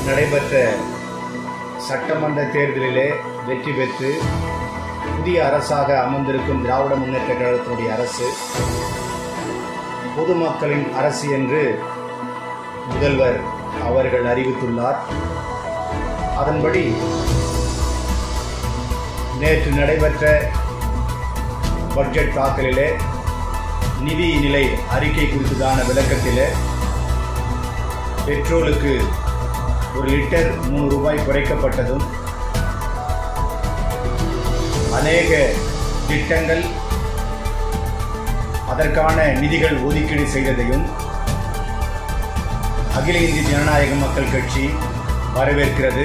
நடைபெற்ற சட்டமன்ற தேர்தலிலே வெற்றி பெற்று புதிய அரசாக அமர்ந்திருக்கும் திராவிட முன்னேற்ற கழகத்தினுடைய அரசு பொதுமக்களின் அரசு என்று முதல்வர் அவர்கள் அறிவித்துள்ளார் அதன்படி நேற்று நடைபெற்ற பட்ஜெட் தாக்கலிலே நிதி நிலை அறிக்கை குறித்ததான விளக்கத்திலே பெட்ரோலுக்கு ஒரு லிட்டர் மூணு ரூபாய் குறைக்கப்பட்டதும் அநேக திட்டங்கள் அதற்கான நிதிகள் ஒதுக்கீடு செய்ததையும் அகில இந்திய ஜனநாயக மக்கள் கட்சி வரவேற்கிறது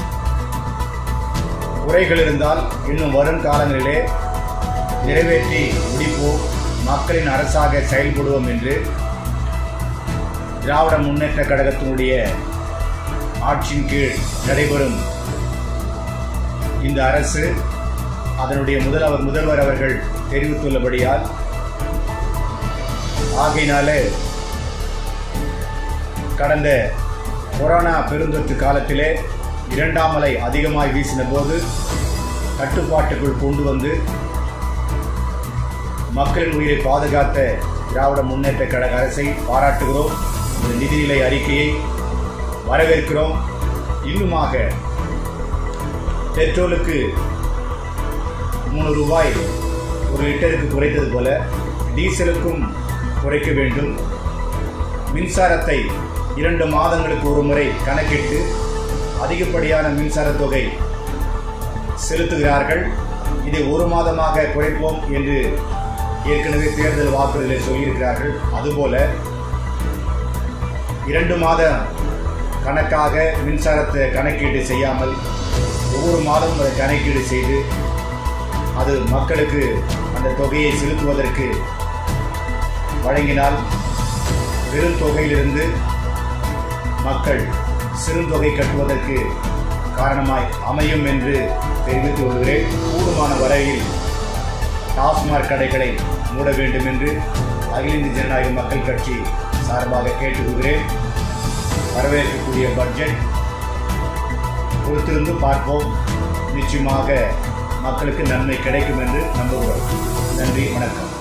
குறைகள் இருந்தால் இன்னும் வரும் காலங்களிலே நிறைவேற்றி முடிப்போம் மக்களின் அரசாக செயல்படுவோம் என்று திராவிட முன்னேற்ற கழகத்தினுடைய ஆட்சியின் கீழ் நடைபெறும் இந்த அரசு அதனுடைய முதல்வர் முதல்வர் அவர்கள் தெரிவித்துள்ளபடியால் ஆகையினாலே கடந்த கொரோனா பெருந்தொற்று காலத்திலே இரண்டாம் அலை அதிகமாய் வீசின போது கட்டுப்பாட்டுக்குள் கொண்டு வந்து மக்களின் உயிரை பாதுகாத்த திராவிட முன்னேற்ற கழக அரசை பாராட்டுகிறோம் இந்த நிதிநிலை அறிக்கையை வரவேற்கிறோம் இன்னுமாக பெட்ரோலுக்கு மூணு ரூபாய் ஒரு லிட்டருக்கு குறைத்தது போல டீசலுக்கும் குறைக்க வேண்டும் மின்சாரத்தை இரண்டு மாதங்களுக்கு ஒரு முறை கணக்கிட்டு அதிகப்படியான மின்சார தொகை செலுத்துகிறார்கள் இதை ஒரு மாதமாக குறைப்போம் என்று ஏற்கனவே தேர்தல் வாக்குறுதியில் சொல்லியிருக்கிறார்கள் அதுபோல இரண்டு மாத கணக்காக மின்சாரத்தை கணக்கீடு செய்யாமல் ஒவ்வொரு மாதமும் அதை கணக்கீடு செய்து அது மக்களுக்கு அந்த தொகையை செலுத்துவதற்கு வழங்கினால் பெரும் தொகையிலிருந்து மக்கள் சிறுந்தொகை கட்டுவதற்கு காரணமாய் அமையும் என்று தெரிவித்து வருகிறேன் கூடுமான வரையில் டாஸ்மாக் கடைகளை மூட வேண்டும் என்று அகில இந்திய ஜனநாயக மக்கள் கட்சி சார்பாக கேட்டுக்கொள்கிறேன் வரவேற்கக்கூடிய பட்ஜெட் பொறுத்திருந்து பார்ப்போம் நிச்சயமாக மக்களுக்கு நன்மை கிடைக்கும் என்று நம்புகிறோம் நன்றி வணக்கம்